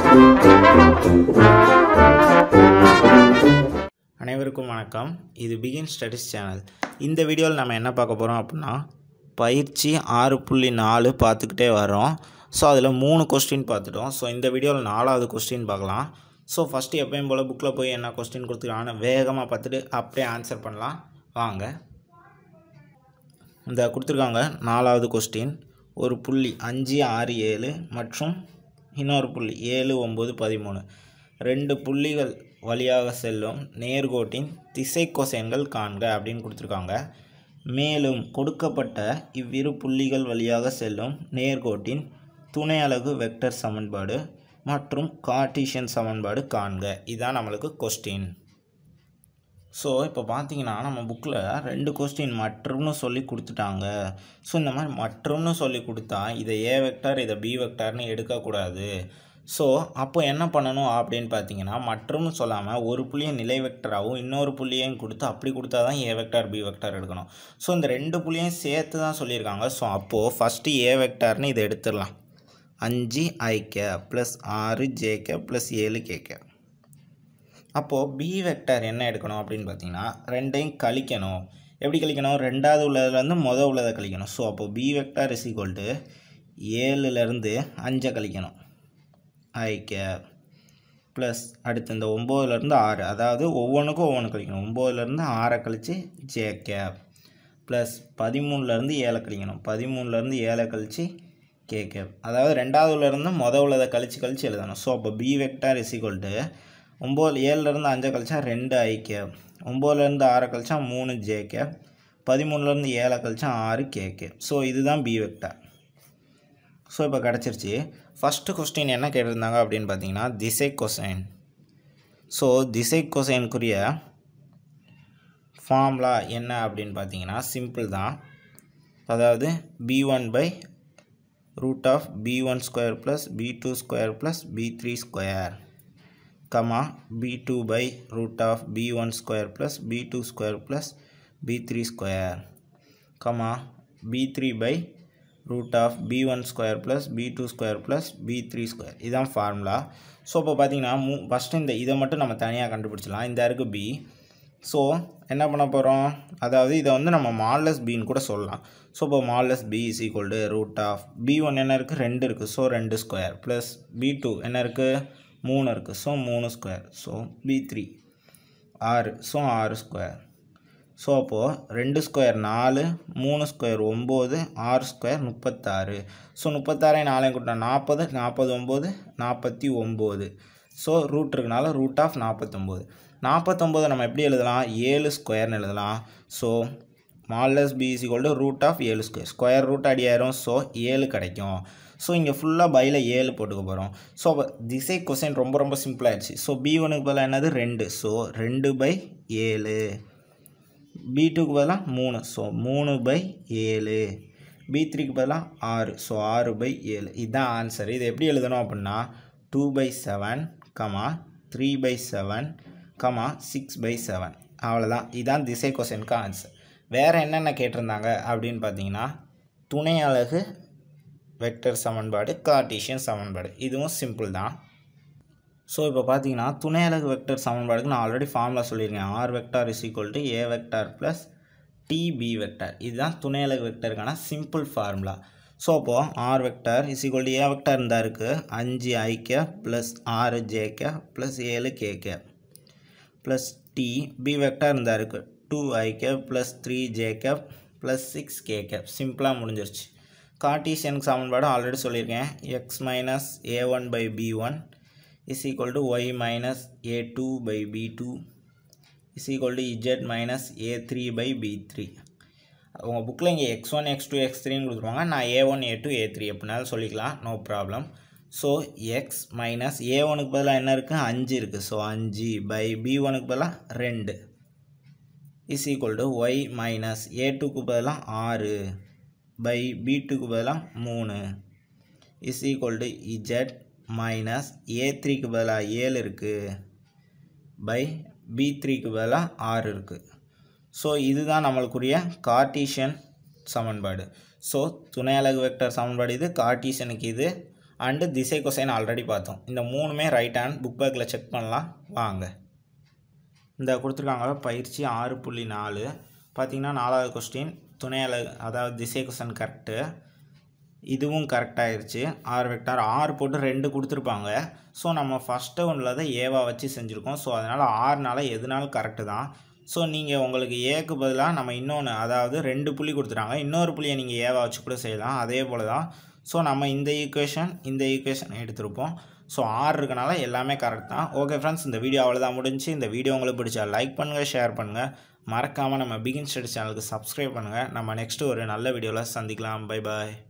அனைவருக்கும் வணக்கம் இது பிகின் ஸ்டடிஸ் சேனல் இந்த வீடியோவில் நம்ம என்ன பார்க்க போகிறோம் அப்படின்னா பயிற்சி ஆறு புள்ளி நாலு பார்த்துக்கிட்டே வரோம் ஸோ அதில் மூணு கொஸ்டின் பார்த்துட்டோம் ஸோ இந்த வீடியோவில் நாலாவது கொஸ்டின் பார்க்கலாம் ஸோ ஃபஸ்ட்டு எப்பயும் போல் புக்கில் போய் என்ன கொஸ்டின் கொடுத்துருக்காங்க வேகமாக பார்த்துட்டு அப்படியே ஆன்சர் பண்ணலாம் வாங்க இந்த கொடுத்துருக்காங்க நாலாவது கொஸ்டின் ஒரு புள்ளி அஞ்சு ஆறு ஏழு மற்றும் இன்னொரு புள்ளி ஏழு ஒம்பது பதிமூணு ரெண்டு புள்ளிகள் வழியாக செல்லும் நேர்கோட்டின் திசை கொசைன்கள் காண்க அப்படின்னு கொடுத்துருக்காங்க மேலும் கொடுக்கப்பட்ட இவ்விரு புள்ளிகள் வழியாக செல்லும் நேர்கோட்டின் துணை அலகு வெக்டர் சமன்பாடு மற்றும் கார்ட்டீசியன் சமன்பாடு காண்க இதுதான் நம்மளுக்கு கொஸ்டின் ஸோ இப்போ பார்த்தீங்கன்னா நம்ம புக்கில் ரெண்டு கொஸ்டின் மற்றும்னு சொல்லி கொடுத்துட்டாங்க ஸோ இந்த மாதிரி மற்றும்னு சொல்லி கொடுத்தா இதை ஏ வெக்டார் இதை பி வெக்டார்னு எடுக்கக்கூடாது ஸோ அப்போ என்ன பண்ணணும் அப்படின்னு பார்த்தீங்கன்னா மற்றும்னு சொல்லாமல் ஒரு புள்ளியை நிலை வெக்டராகவும் இன்னொரு புள்ளியையும் கொடுத்து அப்படி கொடுத்தா தான் ஏ வெக்டார் பி வெக்டார் எடுக்கணும் ஸோ இந்த ரெண்டு புள்ளியையும் சேர்த்து தான் சொல்லியிருக்காங்க ஸோ அப்போது ஃபஸ்ட்டு ஏ வெக்டார்னு இதை எடுத்துடலாம் அஞ்சு ஐகே ப்ளஸ் ஆறு ஜேகே ப்ளஸ் ஏழு கேகே அப்போது பி வெக்டார் என்ன எடுக்கணும் அப்படின்னு பார்த்தீங்கன்னா ரெண்டையும் கழிக்கணும் எப்படி கழிக்கணும் ரெண்டாவது உள்ளதுலேருந்து மொதல் உள்ளதை கழிக்கணும் ஸோ அப்போது B vector is equal to ஏழுலேருந்து அஞ்சை கழிக்கணும் ஐ கேப் ப்ளஸ் அடுத்து இந்த ஒம்போதுலேருந்து ஆறு அதாவது ஒவ்வொன்றுக்கும் ஒவ்வொன்று கழிக்கணும் ஒம்போதுலேருந்து ஆறை கழித்து ஜே கேப் ப்ளஸ் பதிமூணுலேருந்து ஏழை கழிக்கணும் பதிமூணுலேருந்து ஏழை கழித்து கே கேப் அதாவது ரெண்டாவதுலேருந்து மொதல் உள்ளதை கழித்து கழித்து எழுதணும் ஸோ அப்போ b vector is equal to ஒம்பது ஏழுலேருந்து அஞ்சை கழிச்சா ரெண்டு ஐ கேப் ஒம்போதுலேருந்து ஆறை கழிச்சா மூணு ஜே கேப் பதிமூணுலேருந்து ஏழை கழிச்சா ஆறு கே கேப் ஸோ இதுதான் பி வெக்டார் ஸோ இப்போ கிடச்சிருச்சு ஃபஸ்ட்டு கொஸ்டின் என்ன கேட்டிருந்தாங்க அப்படின்னு பார்த்தீங்கன்னா திசை கொசைன் ஸோ திசை கொசைனுக்குரிய ஃபார்முலா என்ன அப்படின்னு பார்த்தீங்கன்னா சிம்பிள் தான் அதாவது b one by root of b one square plus b two square plus b three square comma b two by root of b one square plus b two square plus b three square comma b three by root of b one square plus b two square plus b three square இதுதான் formula so இப்போ பார்த்தீங்கன்னா மூ first இந்த இதை மட்டும் நம்ம தனியாக கண்டுபிடிச்சலாம் இந்த இருக்கு பி ஸோ என்ன பண்ண போகிறோம் அதாவது இதை வந்து நம்ம மால்லஸ் பின்னு கூட சொல்லலாம் ஸோ இப்போ modulus b is equal to root of b one என்ன இருக்குது ரெண்டு இருக்குது ஸோ ரெண்டு ஸ்கொயர் ப்ளஸ் பி டூ என்ன இருக்குது மூணு இருக்குது ஸோ மூணு ஸ்கொயர் ஸோ பி த்ரீ ஆறு ஸோ ஆறு ஸ்கொயர் ஸோ அப்போது ரெண்டு ஸ்கொயர் நாலு மூணு ஸ்கொயர் ஒம்பது ஆறு ஸ்கொயர் முப்பத்தாறு ஸோ முப்பத்தாறே நாலையும் கூட்டினா நாற்பது நாற்பது ஒம்பது நாற்பத்தி ஒம்பது ஸோ ரூட் இருக்கனால ரூட் ஆஃப் நாற்பத்தொம்போது நாற்பத்தொம்போதை நம்ம எப்படி எழுதலாம் ஏழு ஸ்கொயர்னு எழுதலாம் so modulus b is equal to root of ஏழு ஸ்கொயர் ஸ்கொயர் ரூட் அடியாயிரும் ஸோ ஏழு கிடைக்கும் ஸோ இங்கே ஃபுல்லாக பையில் ஏழு போட்டுக்க போகிறோம் ஸோ அப்போ திசை கொசைன் ரொம்ப ரொம்ப சிம்பிளாகிடுச்சு ஸோ பி ஒனுக்கு பதிலாக என்னது ரெண்டு ஸோ ரெண்டு பை ஏழு பி டூக்கு பதிலாக மூணு ஸோ மூணு பை ஏழு பி த்ரீக்கு பதிலாக ஆறு ஸோ ஆறு பை ஏழு இதுதான் ஆன்சர் இது எப்படி எழுதணும் அப்படின்னா two by seven comma three by seven comma six by seven அவ்வளோதான் இதுதான் திசை கொஸ்டினுக்கு ஆன்சர் வேறு என்னென்ன கேட்டிருந்தாங்க அப்படின்னு பார்த்தீங்கன்னா துணை அலகு வெக்டர் சமன்பாடு கார்ட்டீசியன் சமன்பாடு இதுவும் சிம்பிள் தான் ஸோ இப்போ பார்த்தீங்கன்னா துணை அலகு வெக்டர் சமன்பாடுக்கு நான் ஆல்ரெடி ஃபார்முலா சொல்லியிருக்கேன் r vector is equal to a vector plus t b vector இதுதான் துணை அலகு வெக்டருக்கான சிம்பிள் ஃபார்முலா ஸோ அப்போது r vector is equal to a vector இருந்தால் இருக்குது அஞ்சு ஐகே ப்ளஸ் ஆறு ஜேகே ப்ளஸ் ஏழு k cap plus t b vector இருந்தால் இருக்குது two i cap plus three j cap plus six k cap சிம்பிளாக முடிஞ்சிருச்சு கார்ட்டீசியனுக்கு சமன்பாடு ஆல்ரெடி சொல்லியிருக்கேன் x minus a one by b one is equal to y minus a2 by b2 is equal to z minus a3 by b3 உங்கள் புக்கில் இங்கே x one x two x த்ரீன்னு கொடுத்துருவாங்க நான் a one a two a three எப்படினாலும் சொல்லிக்கலாம் no problem so x minus a ஒனுக்கு பதிலாக என்ன இருக்குது அஞ்சு இருக்குது ஸோ அஞ்சு பை பி ஒனுக்கு பதிலாக ரெண்டு is equal to y minus a டூக்கு பதிலாக ஆறு பை பி டூக்கு பதிலாக மூணு is equal to z minus a த்ரீக்கு பதிலாக ஏழு இருக்குது பை பி த்ரீக்கு பதிலாக ஆறு இருக்குது ஸோ இதுதான் நம்மளுக்குரிய கார்ட்டீசியன் சமன்பாடு ஸோ துணை அலகு வெக்டர் சமன்பாடு இது கார்ட்டீசியனுக்கு இது அண்டு திசை கொசைன் ஆல்ரெடி பார்த்தோம் இந்த மூணுமே ரைட் ஹேண்ட் புக் பேக்கில் செக் பண்ணலாம் வாங்க இந்த கொடுத்துருக்காங்க பயிற்சி ஆறு புள்ளி நாலு பார்த்தீங்கன்னா நாலாவது கொஸ்டின் துணை அலகு அதாவது திசை கொஸ்டின் கரெக்டு இதுவும் கரெக்டாகிருச்சு ஆறு வெக்டார் ஆறு போட்டு ரெண்டு கொடுத்துருப்பாங்க ஸோ நம்ம ஃபஸ்ட்டு ஒன்றில் தான் ஏவா வச்சு செஞ்சுருக்கோம் ஸோ அதனால் ஆறுனால எதுனாலும் கரெக்டு தான் ஸோ நீங்கள் உங்களுக்கு ஏக்கு பதிலாக நம்ம இன்னொன்று அதாவது ரெண்டு புள்ளி கொடுத்துட்டாங்க இன்னொரு புள்ளியை நீங்கள் ஏவா வச்சு கூட செய்யலாம் அதே போல் தான் ஸோ நம்ம இந்த ஈக்குவேஷன் இந்த ஈக்குவேஷன் எடுத்திருப்போம் ஸோ ஆறு இருக்கனால எல்லாமே கரெக்ட் தான் ஓகே ஃப்ரெண்ட்ஸ் இந்த வீடியோ அவ்வளோதான் முடிஞ்சு இந்த வீடியோ உங்களுக்கு பிடிச்சா லைக் பண்ணுங்கள் ஷேர் பண்ணுங்கள் மறக்காமல் நம்ம பிகின் ஸ்டடி சேனலுக்கு சப்ஸ்கிரைப் பண்ணுங்கள் நம்ம நெக்ஸ்ட்டு ஒரு நல்ல வீடியோவில் சந்திக்கலாம் பை பாய்